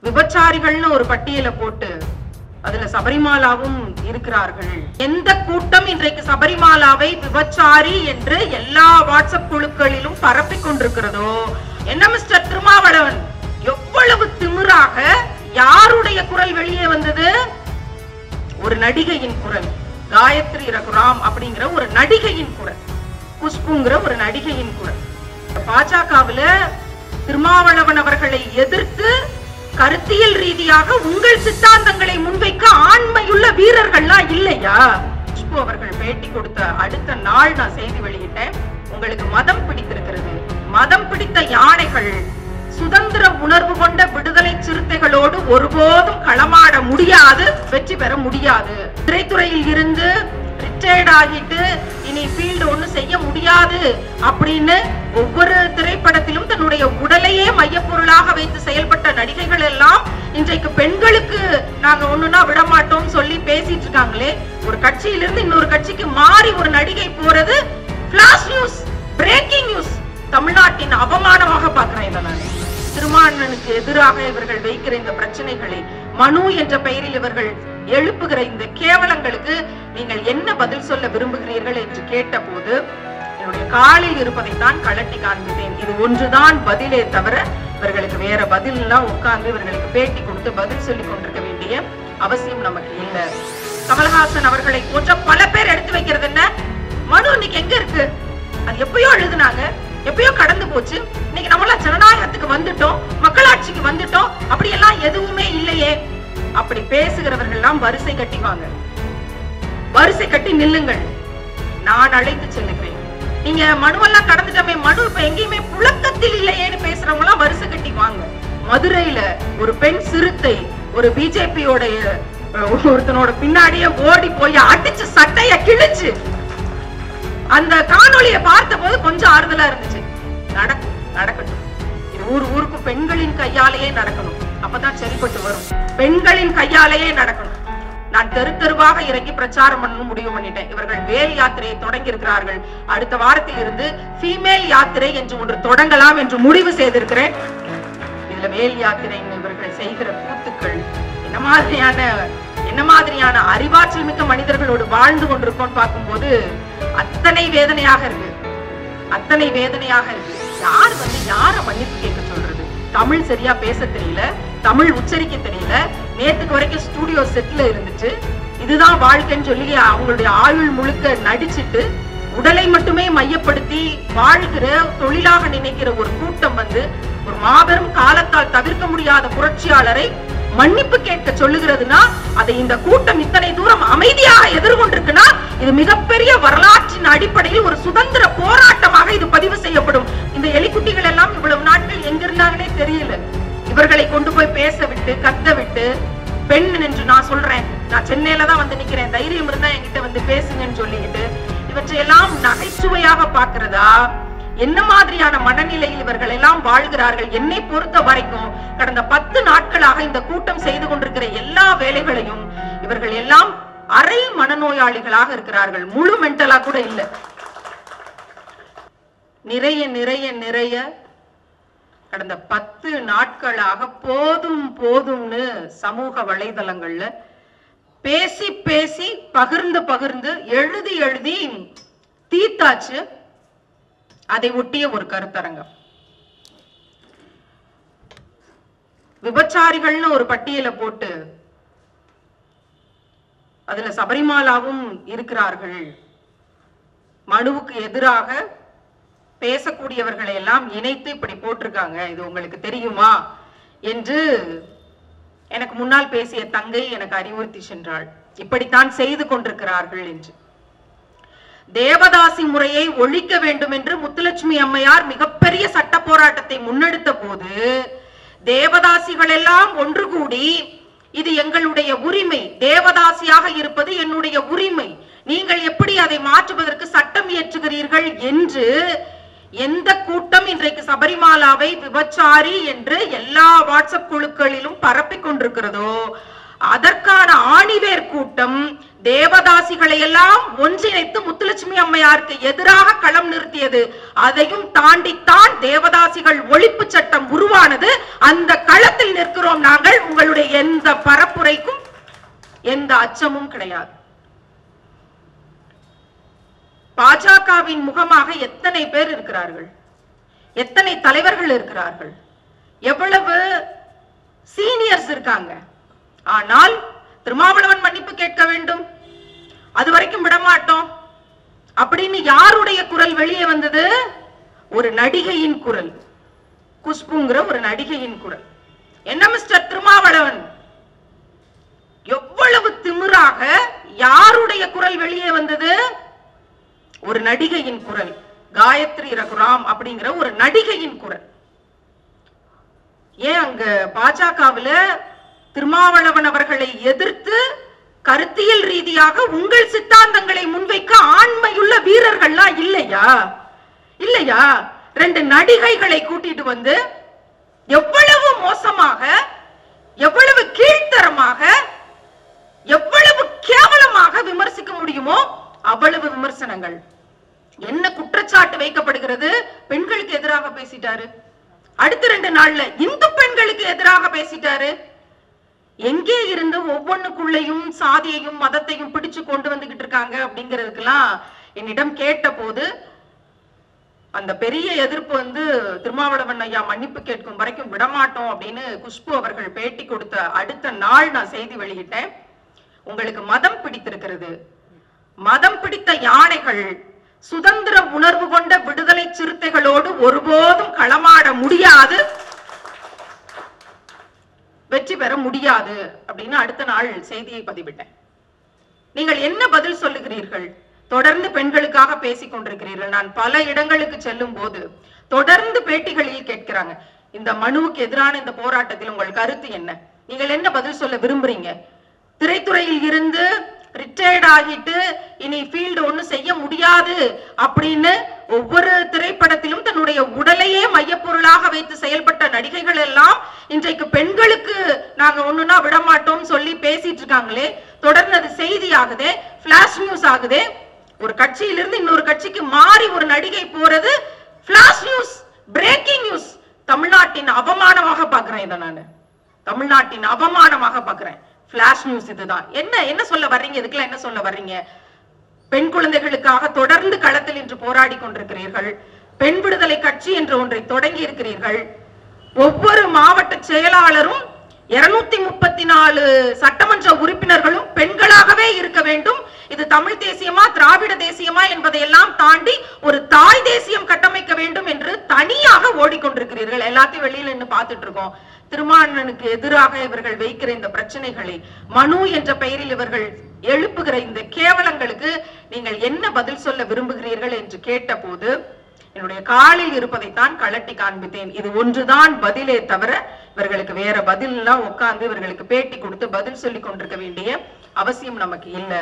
விபச்சாரிகள்னு ஒரு பட்டியலை போட்டு அதுல சபரிமாலாவும் இருக்கிறார்கள் எந்த கூட்டம் இன்றைக்கு சபரிமாலாவை விபச்சாரி என்று எல்லா வாட்ஸ்அப் குழுக்களிலும் பரப்பிக் கொண்டிருக்கிறதோ என்ன மிஸ்டர் திருமாவளவன் எவ்வளவு திமிராக யாருடைய குரல் வெளியே வந்தது ஒரு நடிகையின் குரல் காயத்ரி ரகுராம் அப்படிங்கிற ஒரு நடிகையின் குரல் குஷ்புங்கிற ஒரு நடிகையின் குரல் பாஜகவுல திருமாவளவன் அவர்களை எதிர்த்து கருத்தியல் ரீதியாக உங்கள் சித்தாந்தங்களை முன்வைக்க ஆண்மையுள்ள வீரர்கள்லாம் இல்லையா குஷ்பு அவர்கள் பேட்டி கொடுத்த அடுத்த நாள் நான் செய்தி வெளியிட்டேன் உங்களுக்கு மதம் பிடித்திருக்கிறது மதம் பிடித்த யானைகள் சுதந்திர உணர்வு கொண்ட விடுதலை சிறுத்தைகளோடு ஒருபோதும் களமாட முடியாது வெற்றி பெற முடியாது திரைத்துறையில் இருந்து ரிட்டையர்ட் ஆகிட்டு இனி ஃபீல்டு ஒண்ணும் செய்ய முடியாது அப்படின்னு ஒவ்வொரு திரைப்படத்திலும் தன்னுடைய உடலையே மையப்பொருளாக வைத்து செயல்பட்ட நடிகைகள் எல்லாம் இன்றைக்கு பெண்களுக்கு நாங்க ஒண்ணுனா விட மாட்டோம் சொல்லி பேசிட்டு இருக்காங்களே ஒரு கட்சியிலிருந்து இன்னொரு கட்சிக்கு மாறி ஒரு நடிகை போறது பிளாஷ் நியூஸ் பிரேக்கிங் நியூஸ் தமிழ்நாட்டின் அவமானமாக பார்க்கிறேன் இதை நான் திருமாவளவனுக்கு எதிராக இவர்கள் வைக்கிற இந்த பிரச்சனைகளை மனு என்ற பெயரில் இவர்கள் எழுப்புகிற இந்த கேவலங்களுக்கு நீங்கள் என்ன பதில் சொல்ல விரும்புகிறீர்கள் என்று கேட்டபோது என்னுடைய காலில் இருப்பதைத்தான் கலட்டி காண்பித்தேன் இது ஒன்றுதான் பதிலே தவிர இவர்களுக்கு வேற பதில் எல்லாம் உட்கார்ந்து இவர்களுக்கு பேட்டி கொடுத்து பதில் சொல்லி கொண்டிருக்க வேண்டிய அவசியம் நமக்கு இல்லை கமல்ஹாசன் அவர்களை போன்ற பல பேர் எடுத்து வைக்கிறது என்ன மனு இன்னைக்கு எங்க இருக்கு அது எப்பயோ எழுதுனாங்க எப்பயோ கடந்து போச்சு இன்னைக்கு நம்மள ஜனநாயகத்துக்கு வந்துட்டோம் மக்களாட்சிக்கு வந்துட்டோம் அப்படி எல்லாம் எதுவுமே இல்லையே அப்படி பேசுகிறவர்கள் எல்லாம் வரிசை கட்டிவாங்க வரிசை கட்டி நில்லுங்கள் நான் அழைத்து செல்லுகிறேன் நீங்க மனுவெல்லாம் கடந்துட்டோமே மனு இப்ப எங்கேயுமே புழக்கத்தில் இல்லையேன்னு பேசுறவங்க எல்லாம் வரிசை கட்டி வாங்க மதுரையில ஒரு பெண் சிறுத்தை ஒரு பிஜேபியோட ஒருத்தனோட பின்னாடியே ஓடி போய் அடிச்சு சட்டைய கிழிச்சு அந்த காணொளியை பார்த்த போது கொஞ்சம் ஆறுதலா இருந்துச்சு நடக்கும் நடக்கட்டும் இது ஊர் ஊருக்கு பெண்களின் கையாலேயே நடக்கணும் அப்பதான் சரிப்பட்டு வரும் பெண்களின் கையாலேயே நடக்கணும் நான் தெரு தெருவாக இறங்கி பிரச்சாரம் பண்ணணும் முடிவு பண்ணிட்டேன் இவர்கள் வேல் யாத்திரையை தொடங்கி இருக்கிறார்கள் அடுத்த வாரத்தில் இருந்து ஃபீமேல் யாத்திரை என்று ஒன்று தொடங்கலாம் என்று முடிவு செய்திருக்கிறேன் இதுல வேல் யாத்திரை இவர்கள் செய்கிற கூத்துக்கள் என்ன மாதிரியான என்ன மாதிரியான அறிவாற்றல் மிக்க மனிதர்களோடு வாழ்ந்து கொண்டிருக்கோம் பார்க்கும்போது அத்தனை வேதனையாக இருக்கு அத்தனை வேதனையாக இருக்கு யார் வந்து யார மன்னிப்பு கேட்க சொல்றது தமிழ் சரியா பேச தெரியல தமிழ் உச்சரிக்க தெரியல நேத்துக்கு வரைக்கும் ஸ்டூடியோ செட்ல இருந்துச்சு இதுதான் வாழ்க்கைன்னு சொல்லி அவங்களுடைய ஆயுள் முழுக்க நடிச்சிட்டு உடலை மட்டுமே மையப்படுத்தி வாழ்கிற தொழிலாக நினைக்கிற ஒரு கூட்டம் வந்து ஒரு மாபெரும் காலத்தால் தவிர்க்க முடியாத புரட்சியாளரை மன்னிப்பு கேட்க சொல்லுகிறதுனா அதை இந்த கூட்டம் இத்தனை தூரம் அமைதியாக எதிர்கொண்டிருக்குன்னா இது மிகப்பெரிய வரலாற்றின் அடிப்படையில் ஒரு சுதந்திர போராட்டமாக இது பதிவு செய்யப்படும் இந்த எலிக்குட்டிகள் எல்லாம் இவ்வளவு நாட்கள் எங்க இருந்தாங்கன்னே தெரியல இவர்களை கொண்டு போய் பேச விட்டு கத்த விட்டு பெண் என்று நான் சொல்றேன் நான் சென்னையில தான் வந்து நிக்கிறேன் தைரியம் இருந்தா என்கிட்ட வந்து பேசுங்கன்னு சொல்லிக்கிட்டு இவற்றையெல்லாம் நகைச்சுவையாக பார்க்கிறதா என்ன மாதிரியான மனநிலையில் இவர்கள் எல்லாம் வாழ்கிறார்கள் என்னை பொறுத்த வரைக்கும் கடந்த பத்து நாட்களாக இந்த கூட்டம் செய்து கொண்டிருக்கிற எல்லா வேலைகளையும் இவர்கள் எல்லாம் அரை மனநோயாளிகளாக இருக்கிறார்கள் முழு மென்டலா கூட இல்ல நிறைய நிறைய நிறைய கடந்த பத்து நாட்களாக போதும் போதும்னு சமூக வலைதளங்கள்ல பேசி பேசி பகிர்ந்து பகிர்ந்து எழுதி எழுதி தீத்தாச்சு அதை ஒட்டிய ஒரு கருத்தரங்கம் விபச்சாரிகள்னு ஒரு பட்டியலை போட்டு அதுல சபரிமாலாவும் இருக்கிறார்கள் மனுவுக்கு எதிராக பேசக்கூடியவர்களை எல்லாம் இணைத்து இப்படி போட்டிருக்காங்க இது உங்களுக்கு தெரியுமா என்று எனக்கு முன்னால் பேசிய தங்கை எனக்கு அறிவுறுத்தி சென்றாள் இப்படித்தான் செய்து கொண்டிருக்கிறார்கள் என்று தேவதாசி முறையை ஒழிக்க வேண்டும் என்று முத்துலட்சுமி அம்மையார் மிகப்பெரிய சட்ட போராட்டத்தை முன்னெடுத்த போது தேவதாசிகள் எல்லாம் ஒன்று கூடி இது எங்களுடைய உரிமை தேவதாசியாக இருப்பது என்னுடைய உரிமை நீங்கள் எப்படி அதை மாற்றுவதற்கு சட்டம் இயற்றுகிறீர்கள் என்று எந்த கூட்டம் இன்றைக்கு சபரிமாலாவை விபச்சாரி என்று எல்லா வாட்ஸ்அப் குழுக்களிலும் பரப்பிக் கொண்டிருக்கிறதோ அதற்கான ஆணிவேர் கூட்டம் தேவதாசிகளை எல்லாம் ஒன்றிணைத்து முத்துலட்சுமி அம்மையாருக்கு எதிராக களம் நிறுத்தியது அதையும் தாண்டித்தான் தேவதாசிகள் ஒழிப்பு சட்டம் உருவானது அந்த களத்தில் நிற்கிறோம் நாங்கள் உங்களுடைய எந்த பரப்புரைக்கும் எந்த அச்சமும் கிடையாது பாஜகவின் முகமாக எத்தனை பேர் இருக்கிறார்கள் எத்தனை தலைவர்கள் இருக்கிறார்கள் எவ்வளவு சீனியர்ஸ் இருக்காங்க ஆனால் திருமாவளவன் மன்னிப்பு கேட்க வேண்டும் அது வரைக்கும் விடமாட்டோம் அப்படின்னு யாருடைய குரல் வெளியே வந்தது ஒரு நடிகையின் குரல் குஷ்புங்கிற ஒரு நடிகையின் குரல் என்ன மிஸ்டர் திருமாவளவன் எவ்வளவு திமிராக யாருடைய குரல் வெளியே வந்தது ஒரு நடிகையின் குரல் காயத்ரி ரகுராம் அப்படிங்கிற ஒரு நடிகையின் குரல் ஏன் அங்க பாஜகவுல திருமாவளவன் அவர்களை எதிர்த்து கருத்தியல் ரீதியாக உங்கள் சித்தாந்தங்களை முன்வைக்க ஆண்மையுள்ள வீரர்கள்லாம் இல்லையா இல்லையா ரெண்டு நடிகைகளை கூட்டிட்டு வந்து எவ்வளவு மோசமாக எவ்வளவு கீழ்த்தரமாக எவ்வளவு கேவலமாக விமர்சிக்க முடியுமோ அவ்வளவு விமர்சனங்கள் என்ன குற்றச்சாட்டு வைக்கப்படுகிறது பெண்களுக்கு எதிராக பேசிட்டாரு அடுத்த ரெண்டு நாள்ல இந்து பெண்களுக்கு எதிராக பேசிட்டாரு எங்கே இருந்து ஒவ்வொன்னுக்குள்ளேயும் சாதியையும் மதத்தையும் பிடிச்சு கொண்டு வந்துகிட்டு இருக்காங்க அப்படிங்கிறதுக்கெல்லாம் என்னிடம் கேட்ட போது அந்த பெரிய எதிர்ப்பு வந்து திருமாவளவன் ஐயா மன்னிப்பு கேட்கும் வரைக்கும் விடமாட்டோம் அப்படின்னு குஷ்பு அவர்கள் பேட்டி கொடுத்த அடுத்த நாள் நான் செய்தி வெளியிட்டேன் உங்களுக்கு மதம் பிடித்திருக்கிறது மதம் பிடித்த யானைகள் சுதந்திர உணர்வு கொண்ட விடுதலை சிறுத்தைகளோடு ஒருபோதும் களமாட முடியாது வெற்றி பெற முடியாது அப்படின்னு அடுத்த நாள் செய்தியை பதிவிட்டேன் நீங்கள் என்ன பதில் சொல்லுகிறீர்கள் தொடர்ந்து பெண்களுக்காக பேசிக் கொண்டிருக்கிறீர்கள் நான் பல இடங்களுக்கு செல்லும் போது தொடர்ந்து பேட்டிகளில் கேட்கிறாங்க இந்த மனுவுக்கு எதிரான இந்த போராட்டத்தில் உங்கள் கருத்து என்ன நீங்கள் என்ன பதில் சொல்ல விரும்புறீங்க திரைத்துறையில் இருந்து ரிட்டையர்ட் ஆகிட்டு இனி ஃபீல்டு ஒண்ணும் செய்ய முடியாது அப்படின்னு ஒவ்வொரு திரைப்படத்திலும் தன்னுடைய உடலையே மையப்பொருளாக வைத்து செயல்பட்ட நடிகைகள் எல்லாம் இன்றைக்கு பெண்களுக்கு நாங்க ஒண்ணுனா விடமாட்டோம் சொல்லி பேசிட்டு இருக்காங்களே தொடர்ந்து அது செய்தி ஆகுதே பிளாஷ் நியூஸ் ஆகுதே ஒரு கட்சியிலிருந்து இன்னொரு கட்சிக்கு மாறி ஒரு நடிகை போறது பிளாஷ் நியூஸ் பிரேக்கிங் நியூஸ் தமிழ்நாட்டின் அவமானமாக பாக்குறேன் இதை நானு தமிழ்நாட்டின் அவமானமாக பாக்குறேன் பிளாஷ் நியூஸ் இதுதான் என்ன என்ன சொல்ல வர்றீங்க இதுக்கெல்லாம் என்ன சொல்ல வர்றீங்க பெண் குழந்தைகளுக்காக தொடர்ந்து களத்தில் இன்று போராடி கொண்டிருக்கிறீர்கள் பெண் விடுதலை கட்சி என்ற ஒன்றை தொடங்கி இருக்கிறீர்கள் ஒவ்வொரு மாவட்ட செயலாளரும் இருநூத்தி முப்பத்தி நாலு சட்டமன்ற உறுப்பினர்களும் பெண்களாகவே இருக்க வேண்டும் இது தமிழ் தேசியமா திராவிட தேசியமா என்பதையெல்லாம் தாண்டி ஒரு தாய் தேசியம் கட்டமைக்க வேண்டும் என்று தனியாக ஓடிக்கொண்டிருக்கிறீர்கள் எல்லாத்தையும் வெளியில நின்று பார்த்துட்டு இருக்கோம் திருமானனுக்கு எதிராக இவர்கள் வைக்கிற இந்த பிரச்சனைகளை மனு என்ற பெயரில் இவர்கள் எழுப்புகிற இந்த கேவலங்களுக்கு நீங்கள் என்ன பதில் சொல்ல விரும்புகிறீர்கள் என்று கேட்டபோது என்னுடைய காலில் இருப்பதைத்தான் கலட்டி காண்பித்தேன் இது ஒன்றுதான் பதிலே தவிர இவர்களுக்கு வேற பதில் எல்லாம் உட்கார்ந்து இவர்களுக்கு பேட்டி கொடுத்து பதில் சொல்லி கொண்டிருக்க வேண்டிய அவசியம் நமக்கு இல்லை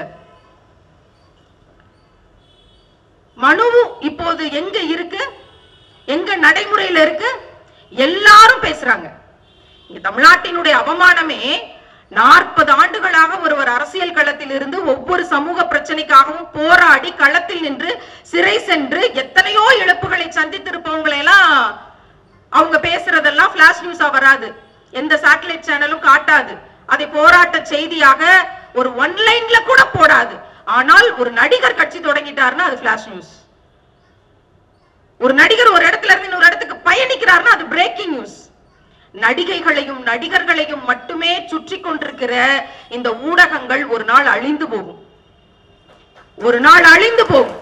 மனுவும் இப்போது எங்க இருக்கு எங்க நடைமுறையில இருக்கு எல்லாரும் பேசுறாங்க இங்க தமிழ்நாட்டினுடைய அவமானமே நாற்பது ஆண்டுகளாக ஒருவர் அரசியல் களத்தில் இருந்து ஒவ்வொரு சமூக பிரச்சனைக்காகவும் போராடி களத்தில் நின்று சிறை சென்று எத்தனையோ இழப்புகளை சந்தித்திருப்பவங்களை எல்லாம் அவங்க பேசுறதெல்லாம் பிளாஷ் நியூஸா வராது எந்த சேட்டலைட் சேனலும் காட்டாது அதை போராட்ட செய்தியாக ஒரு ஒன்லைன்ல கூட போடாது ஆனால் ஒரு நடிகர் கட்சி தொடங்கிட்டாருன்னா அது பிளாஷ் நியூஸ் ஒரு நடிகர் ஒரு இடத்துல இருந்து இன்னொரு இடத்துக்கு பயணிக்கிறாருன்னா அது பிரேக்கிங் நியூஸ் நடிகைகளையும் நடிகர்களையும் மட்டுமே சுற்றி கொண்டிருக்கிற இந்த ஊடகங்கள் ஒரு நாள் அழிந்து போகும் ஒரு நாள் அழிந்து போகும்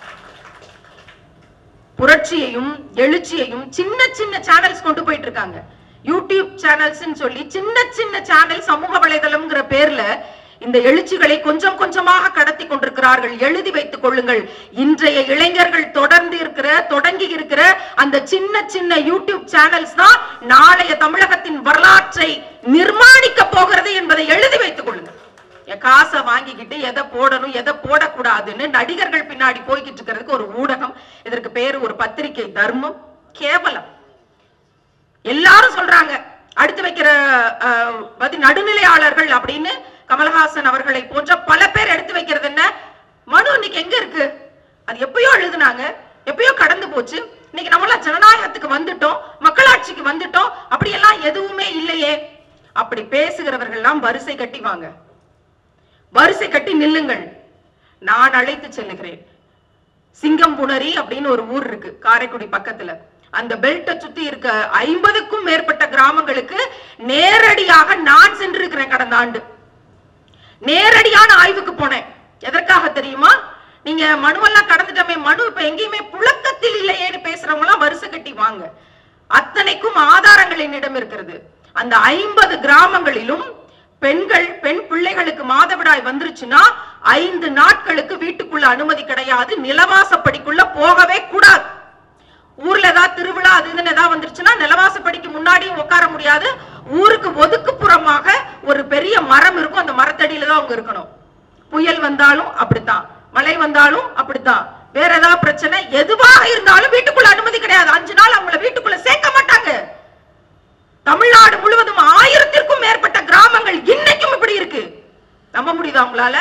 புரட்சியையும் எழுச்சியையும் சின்ன சின்ன சேனல்ஸ் கொண்டு போயிட்டு இருக்காங்க யூடியூப் சேனல்ஸ் சொல்லி சின்ன சின்ன சேனல் சமூக வலைதளம்ங்கிற பேர்ல இந்த எழுச்சிகளை கொஞ்சம் கொஞ்சமாக கடத்தி கொண்டிருக்கிறார்கள் எழுதி வைத்துக் கொள்ளுங்கள் இன்றைய இளைஞர்கள் தொடர்ந்து இருக்கிற தொடங்கி இருக்கிற அந்த சின்ன சின்ன யூடியூப் சேனல்ஸ் தான் நாளைய தமிழகத்தின் வரலாற்றை நிர்மாணிக்க போகிறது என்பதை எழுதி வைத்துக் கொள்ளுங்கள் என் காசை வாங்கிக்கிட்டு எதை போடணும் எதை போடக்கூடாதுன்னு நடிகர்கள் பின்னாடி போய்கிட்டு இருக்கிறதுக்கு ஒரு ஊடகம் இதற்கு பேரு ஒரு பத்திரிகை தர்மம் கேவலம் எல்லாரும் சொல்றாங்க அடுத்து வைக்கிற அஹ், பதி நடுநிலையாளர்கள் அப்படின்னு கமலஹாசன் அவர்களை போன்ற பல பேர் எடுத்து வைக்கிறது என்ன மனு இன்னைக்கு எங்க இருக்கு அது எப்பயோ எழுதுனாங்க எப்பயோ கடந்து போச்சு இன்னைக்கு நம்மளாம் ஜனநாயகத்துக்கு வந்துட்டோம் மக்களாட்சிக்கு வந்துட்டோம் அப்படியெல்லாம் எதுவுமே இல்லையே அப்படி பேசுகிறவர்கள் எல்லாம் வரிசை கட்டி வாங்க வரிசை கட்டி நில்லுங்கள் நான் அழைத்து செல்லுகிறேன் சிங்கம்புணரி அப்படின்னு ஒரு ஊர் இருக்கு காரைக்குடி பக்கத்துல அந்த பெல்ட்டை சுத்தி இருக்க ஐம்பதுக்கும் மேற்பட்ட கிராமங்களுக்கு நேரடியாக நான் சென்றிருக்கிறேன் கடந்த ஆண்டு நேரடியான ஆய்வுக்கு போனேன் எதற்காக தெரியுமா நீங்க மனுவெல்லாம் கடந்துட்டோமே மனு இப்ப எங்கேயுமே புழக்கத்தில் இல்லையேன்னு பேசுறவங்க எல்லாம் வரிசை கட்டி வாங்க அத்தனைக்கும் ஆதாரங்கள் என்னிடம் இருக்கிறது அந்த ஐம்பது கிராமங்களிலும் பெண்கள் பெண் பிள்ளைகளுக்கு மாதவிடாய் வந்துருச்சுன்னா ஐந்து நாட்களுக்கு வீட்டுக்குள்ள அனுமதி கிடையாது நிலவாசப்படிக்குள்ள போகவே கூடாது ஊர்ல ஏதாவது திருவிழா அது இதுன்னு ஏதாவது வந்துருச்சுன்னா நிலவாசப்படிக்கு முன்னாடியும் உட்கார முடியாது ஊருக்கு ஒதுக்குப்புறமாக ஒரு பெரிய மரம் இருக்கும் அந்த மரத்தடியில தான் அவங்க இருக்கணும் புயல் வந்தாலும் அப்படித்தான் மழை வந்தாலும் அப்படித்தான் வேற ஏதாவது பிரச்சனை எதுவாக இருந்தாலும் வீட்டுக்குள்ள அனுமதி கிடையாது அஞ்சு நாள் அவங்கள வீட்டுக்குள்ள சேர்க்க மாட்டாங்க தமிழ்நாடு முழுவதும் ஆயிரத்திற்கும் மேற்பட்ட கிராமங்கள் இன்னைக்கும் இப்படி இருக்கு நம்ப முடியுதா உங்களால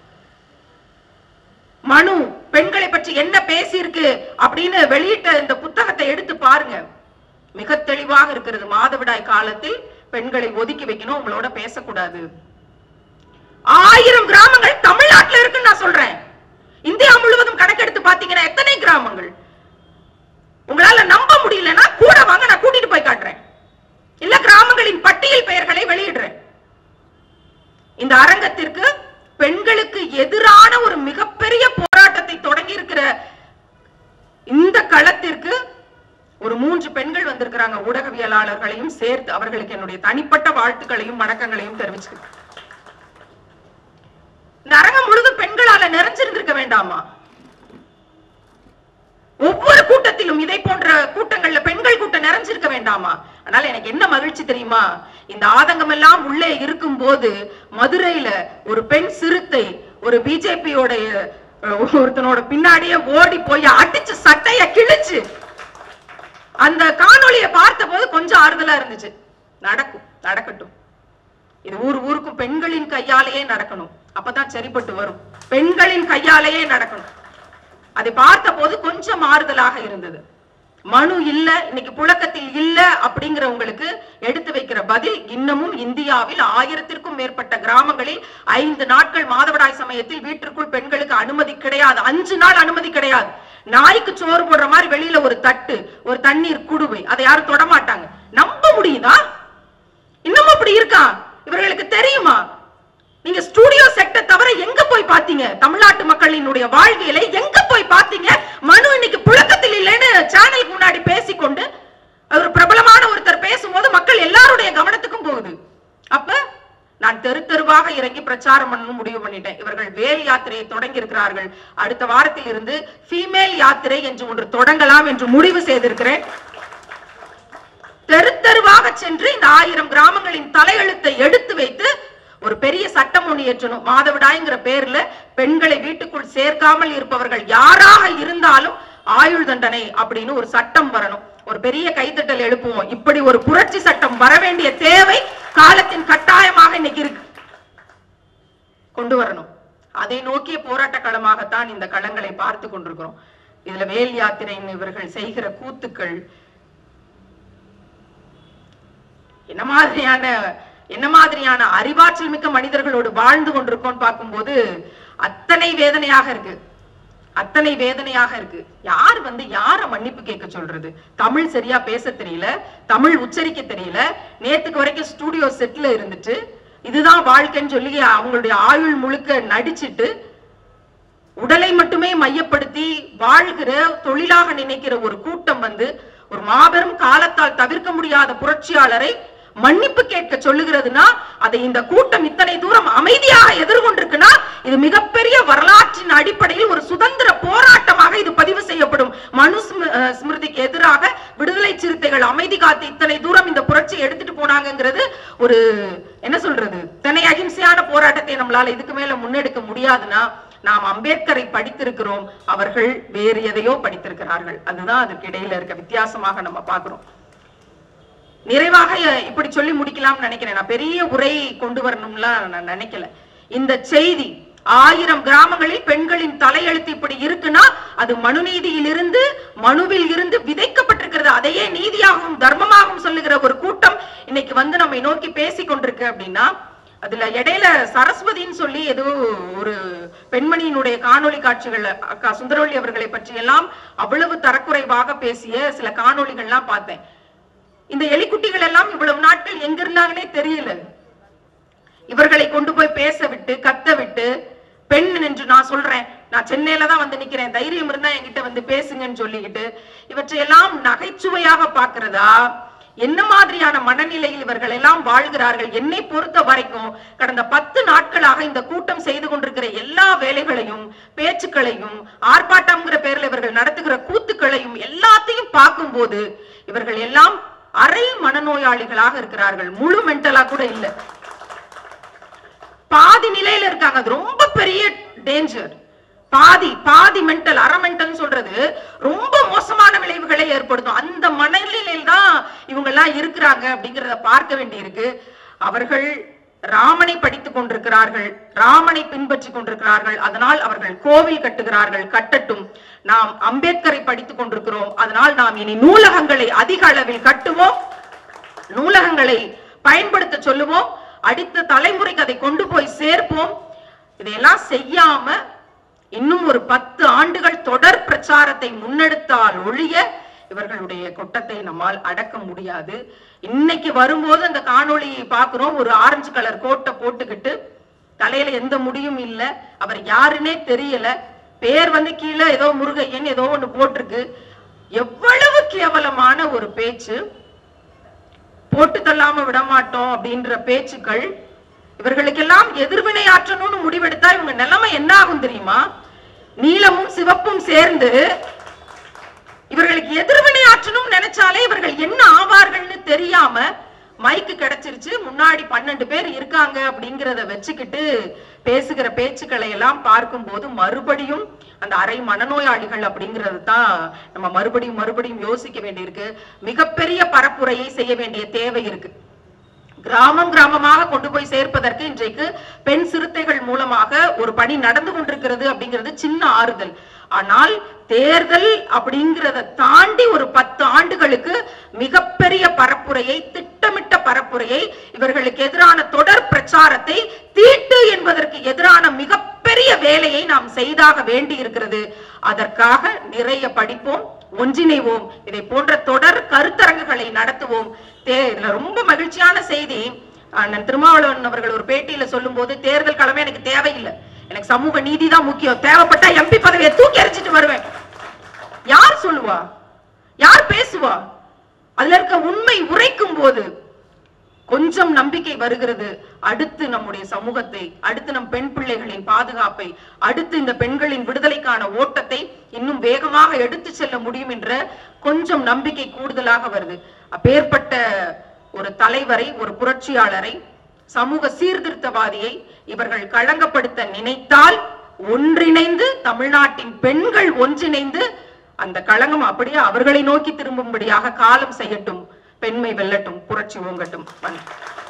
மனு பெண்களை பற்றி என்ன பேசியிருக்கு அப்படின்னு வெளியிட்ட இந்த புத்தகத்தை எடுத்து பாருங்க மிக தெளிவாக இருக்கிறது மாதவிடாய் காலத்தில் பெண்களை ஒதுக்கி வைக்கணும் உங்களோட பேசக்கூடாது ஆயிரம் கிராமங்கள் தமிழ்நாட்டுல இருக்குன்னு நான் சொல்றேன் இந்தியா முழுவதும் கணக்கெடுத்து பாத்தீங்கன்னா எத்தனை கிராமங்கள் உங்களால நம்ப முடியலன்னா கூட வாங்க நான் கூட்டிட்டு போய் காட்டுறேன் இல்ல கிராமங்களின் பட்டியல் பெயர்களை வெளியிடுறேன் இந்த அரங்கத்திற்கு பெண்களுக்கு எதிரான ஒரு மிகப்பெரிய போராட்டத்தை தொடங்கி இருக்கிற இந்த களத்திற்கு ஒரு மூன்று பெண்கள் வந்திருக்கிறாங்க ஊடகவியலாளர்களையும் சேர்த்து அவர்களுக்கு என்னுடைய தனிப்பட்ட வாழ்த்துக்களையும் வணக்கங்களையும் தெரிவிச்சுக்கிறேன் இந்த அரங்கம் முழுதும் பெண்களால நிறைஞ்சிருந்திருக்க வேண்டாமா ஒவ்வொரு கூட்டத்திலும் இதை போன்ற கூட்டங்கள்ல பெண்கள் கூட்டம் நிறைஞ்சிருக்க வேண்டாமா அதனால எனக்கு என்ன மகிழ்ச்சி தெரியுமா இந்த ஆதங்கம் எல்லாம் உள்ளே இருக்கும் போது மதுரையில ஒரு பெண் சிறுத்தை ஒரு பிஜேபியோட ஒருத்தனோட பின்னாடியே ஓடி போய் அடிச்சு சட்டைய கிழிச்சு அந்த காணொளியை பார்த்த போது கொஞ்சம் ஆறுதலா இருந்துச்சு நடக்கும் நடக்கட்டும் இது ஊர் ஊருக்கும் பெண்களின் கையாலேயே நடக்கணும் அப்பதான் சரிப்பட்டு வரும் பெண்களின் கையாலேயே நடக்கணும் அதை பார்த்த போது கொஞ்சம் மாறுதலாக இருந்தது மனு இல்ல இன்னைக்கு புழக்கத்தில் இல்ல அப்படிங்கிறவங்களுக்கு எடுத்து வைக்கிற பதில் இன்னமும் இந்தியாவில் ஆயிரத்திற்கும் மேற்பட்ட கிராமங்களில் ஐந்து நாட்கள் மாதவிடாய் சமயத்தில் வீட்டிற்குள் பெண்களுக்கு அனுமதி கிடையாது அஞ்சு நாள் அனுமதி கிடையாது நாய்க்கு சோறு போடுற மாதிரி வெளியில ஒரு தட்டு ஒரு தண்ணீர் குடுவை அதை யாரும் தொட மாட்டாங்க நம்ப முடியுதா இன்னமும் அப்படி இருக்கா இவர்களுக்கு தெரியுமா நீங்க ஸ்டூடியோ செட்டை தவிர எங்க போய் பாத்தீங்க தமிழ்நாட்டு மக்களினுடைய வாழ்வியலை எங்க போய் பாத்தீங்க மனு இன்னைக்கு புழக்கத்தில் இல்லைன்னு சேனலுக்கு முன்னாடி பேசிக்கொண்டு ஒரு பிரபலமான ஒருத்தர் பேசும்போது மக்கள் எல்லாருடைய கவனத்துக்கும் போகுது அப்ப நான் தெரு தெருவாக இறங்கி பிரச்சாரம் பண்ணணும் முடிவு பண்ணிட்டேன் இவர்கள் வேல் யாத்திரையை தொடங்கி இருக்கிறார்கள் அடுத்த வாரத்தில் இருந்து ஃபீமேல் யாத்திரை என்று ஒன்று தொடங்கலாம் என்று முடிவு செய்திருக்கிறேன் தெரு தெருவாக சென்று இந்த ஆயிரம் கிராமங்களின் தலையெழுத்தை எடுத்து வைத்து ஒரு பெரிய சட்டம் ஒண்ணு ஏற்றணும் மாதவிடாய்ங்கிற பேர்ல பெண்களை வீட்டுக்குள் சேர்க்காமல் இருப்பவர்கள் யாராக இருந்தாலும் ஆயுள் தண்டனை அப்படின்னு ஒரு சட்டம் வரணும் ஒரு பெரிய கைத்தட்டல் எழுப்புவோம் இப்படி ஒரு புரட்சி சட்டம் வர வேண்டிய தேவை காலத்தின் கட்டாயமாக இன்னைக்கு இருக்கு கொண்டு வரணும் அதை நோக்கிய போராட்ட களமாகத்தான் இந்த களங்களை பார்த்து கொண்டிருக்கிறோம் இதுல வேல் யாத்திரைன்னு இவர்கள் செய்கிற கூத்துக்கள் என்ன மாதிரியான என்ன மாதிரியான அறிவாற்றல் மிக்க மனிதர்களோடு வாழ்ந்து கொண்டிருக்கோம்னு பார்க்கும்போது அத்தனை வேதனையாக இருக்கு அத்தனை வேதனையாக இருக்கு யார் வந்து யார மன்னிப்பு கேட்க சொல்றது தமிழ் சரியா பேச தெரியல தமிழ் உச்சரிக்க தெரியல நேத்துக்கு வரைக்கும் ஸ்டூடியோ செட்ல இருந்துட்டு இதுதான் வாழ்க்கைன்னு சொல்லி அவங்களுடைய ஆயுள் முழுக்க நடிச்சிட்டு உடலை மட்டுமே மையப்படுத்தி வாழ்கிற தொழிலாக நினைக்கிற ஒரு கூட்டம் வந்து ஒரு மாபெரும் காலத்தால் தவிர்க்க முடியாத புரட்சியாளரை மன்னிப்பு கேட்க சொல்லுகிறதுனா அதை இந்த கூட்டம் இத்தனை தூரம் அமைதியாக எதிர்கொண்டிருக்குன்னா இது மிகப்பெரிய வரலாற்றின் அடிப்படையில் ஒரு சுதந்திர போராட்டமாக இது பதிவு செய்யப்படும் மனு ஸ்ம- அஹ் ஸ்மிருதிக்கு எதிராக விடுதலை சிறுத்தைகள் அமைதி காத்து இத்தனை தூரம் இந்த புரட்சியை எடுத்துட்டு போனாங்கங்கிறது ஒரு என்ன சொல்றது தன்னை அகிம்சையான போராட்டத்தை நம்மளால இதுக்கு மேல முன்னெடுக்க முடியாதுன்னா நாம் அம்பேத்கரை படித்திருக்கிறோம் அவர்கள் வேறு எதையோ படித்திருக்கிறார்கள் அதுதான் அதுக்கு இடையில இருக்க வித்தியாசமாக நம்ம பார்க்கிறோம் நிறைவாக இப்படி சொல்லி முடிக்கலாம்னு நினைக்கிறேன் நான் பெரிய உரை கொண்டு வரணும்லாம் நான் நினைக்கல இந்த செய்தி ஆயிரம் கிராமங்களில் பெண்களின் தலையெழுத்து இப்படி இருக்குன்னா அது மனுநீதியில் இருந்து மனுவில் இருந்து விதைக்கப்பட்டிருக்கிறது அதையே நீதியாகவும் தர்மமாகவும் சொல்லுகிற ஒரு கூட்டம் இன்னைக்கு வந்து நம்மை நோக்கி பேசி கொண்டிருக்கு அப்படின்னா அதுல இடையில சரஸ்வதின்னு சொல்லி ஏதோ ஒரு பெண்மணியினுடைய காணொளி காட்சிகள் அக்கா சுந்தரவள்ளி அவர்களை பற்றி எல்லாம் அவ்வளவு தரக்குறைவாக பேசிய சில காணொளிகள்லாம் பார்த்தேன் இந்த எலிக்குட்டிகள் எல்லாம் இவ்வளவு நாட்கள் எங்க இருந்தாங்கன்னே தெரியல இவர்களை கொண்டு போய் பேச விட்டு கத்த விட்டு பெண் என்று நான் சொல்றேன் நான் சென்னையில தான் வந்து நிக்கிறேன் தைரியம் இருந்தா என்கிட்ட வந்து பேசுங்கன்னு சொல்லிக்கிட்டு இவற்றையெல்லாம் நகைச்சுவையாக பார்க்கிறதா என்ன மாதிரியான மனநிலையில் இவர்கள் எல்லாம் வாழ்கிறார்கள் என்னை பொறுத்த வரைக்கும் கடந்த பத்து நாட்களாக இந்த கூட்டம் செய்து கொண்டிருக்கிற எல்லா வேலைகளையும் பேச்சுக்களையும் ஆர்ப்பாட்டம்ங்கிற பேர்ல இவர்கள் நடத்துகிற கூத்துக்களையும் எல்லாத்தையும் பார்க்கும்போது இவர்கள் எல்லாம் அரை மனநோயாளிகளாக இருக்கிறார்கள் முழு மென்டலா கூட இல்லை பாதி நிலையில இருக்காங்க அது ரொம்ப பெரிய டேஞ்சர் பாதி பாதி மென்டல் அரை மென்டல் சொல்றது ரொம்ப மோசமான விளைவுகளை ஏற்படுத்தும் அந்த மனநிலையில் தான் இவங்க எல்லாம் இருக்கிறாங்க அப்படிங்கறத பார்க்க வேண்டியிருக்கு அவர்கள் ராமனை படித்துக் கொண்டிருக்கிறார்கள் ராமனை பின்பற்றி கொண்டிருக்கிறார்கள் அதனால் அவர்கள் கோவில் கட்டுகிறார்கள் கட்டட்டும் நாம் அம்பேத்கரை படித்துக் கொண்டிருக்கிறோம் அதனால் நாம் இனி நூலகங்களை அதிக அளவில் கட்டுவோம் நூலகங்களை பயன்படுத்த சொல்லுவோம் அடுத்த தலைமுறைக்கு அதை கொண்டு போய் சேர்ப்போம் இதையெல்லாம் செய்யாம இன்னும் ஒரு பத்து ஆண்டுகள் தொடர் பிரச்சாரத்தை முன்னெடுத்தால் ஒழிய இவர்களுடைய கொட்டத்தை நம்மால் அடக்க முடியாது இன்னைக்கு வரும்போது அந்த காணொளியை பார்க்கிறோம் ஒரு ஆரஞ்சு கலர் கோட்டை போட்டுக்கிட்டு தலையில எந்த முடியும் இல்ல அவர் யாருன்னே தெரியல பேர் வந்து கீழே ஏதோ முருகையன் ஏதோ ஒண்ணு போட்டிருக்கு எவ்வளவு கேவலமான ஒரு பேச்சு போட்டு தள்ளாம விட மாட்டோம் அப்படின்ற பேச்சுக்கள் இவர்களுக்கெல்லாம் எதிர்வினை ஆற்றணும்னு முடிவெடுத்தா இவங்க நிலைமை என்ன ஆகும் தெரியுமா நீலமும் சிவப்பும் சேர்ந்து இவர்களுக்கு எதிர்வினை ஆற்றணும்னு நினைச்சாலே இவர்கள் என்ன ஆவார்கள்னு தெரியாம மைக்கு கிடைச்சிருச்சு முன்னாடி பன்னெண்டு பேர் இருக்காங்க அப்படிங்கறத வச்சுக்கிட்டு பேசுகிற பேச்சுக்களை எல்லாம் பார்க்கும்போது மறுபடியும் அந்த அரை மனநோயாளிகள் அப்படிங்கிறது தான் நம்ம மறுபடியும் மறுபடியும் யோசிக்க வேண்டியிருக்கு மிகப்பெரிய பரப்புரையை செய்ய வேண்டிய தேவை இருக்கு கிராமம் கிராமமாக கொண்டு போய் சேர்ப்பதற்கு இன்றைக்கு பெண் சிறுத்தைகள் மூலமாக ஒரு பணி நடந்து கொண்டிருக்கிறது அப்படிங்கிறது சின்ன ஆறுதல் ஆனால் தேர்தல் அப்படிங்கிறத தாண்டி ஒரு பத்து ஆண்டுகளுக்கு மிகப்பெரிய பரப்புரையை திட்டமிட்ட பரப்புரையை இவர்களுக்கு எதிரான தொடர் பிரச்சாரத்தை தீட்டு என்பதற்கு எதிரான மிகப்பெரிய வேலையை நாம் செய்தாக வேண்டி இருக்கிறது அதற்காக நிறைய படிப்போம் ஒன்றிணைவோம் இதை போன்ற தொடர் கருத்தரங்குகளை நடத்துவோம் தே இதுல ரொம்ப மகிழ்ச்சியான செய்தி அண்ணன் திருமாவளவன் அவர்கள் ஒரு பேட்டியில சொல்லும்போது தேர்தல் களமே எனக்கு தேவையில்லை எனக்கு சமூக நீதி தான் முக்கியம் தேவைப்பட்டா எம்பி பதவியை தூக்கி எறிஞ்சிட்டு வருவேன் யார் சொல்லுவா யார் பேசுவா அதுல இருக்க உண்மை உரைக்கும் போது கொஞ்சம் நம்பிக்கை வருகிறது அடுத்து நம்முடைய சமூகத்தை அடுத்து நம் பெண் பிள்ளைகளின் பாதுகாப்பை அடுத்து இந்த பெண்களின் விடுதலைக்கான ஓட்டத்தை இன்னும் வேகமாக எடுத்து செல்ல முடியும் என்ற கொஞ்சம் நம்பிக்கை கூடுதலாக வருது அப்பேற்பட்ட ஒரு தலைவரை ஒரு புரட்சியாளரை சமூக சீர்திருத்தவாதியை இவர்கள் களங்கப்படுத்த நினைத்தால் ஒன்றிணைந்து தமிழ்நாட்டின் பெண்கள் ஒன்றிணைந்து அந்த களங்கம் அப்படியே அவர்களை நோக்கி திரும்பும்படியாக காலம் செய்யட்டும் பெண்மை வெல்லட்டும் புரட்சி ஓங்கட்டும் நன்றி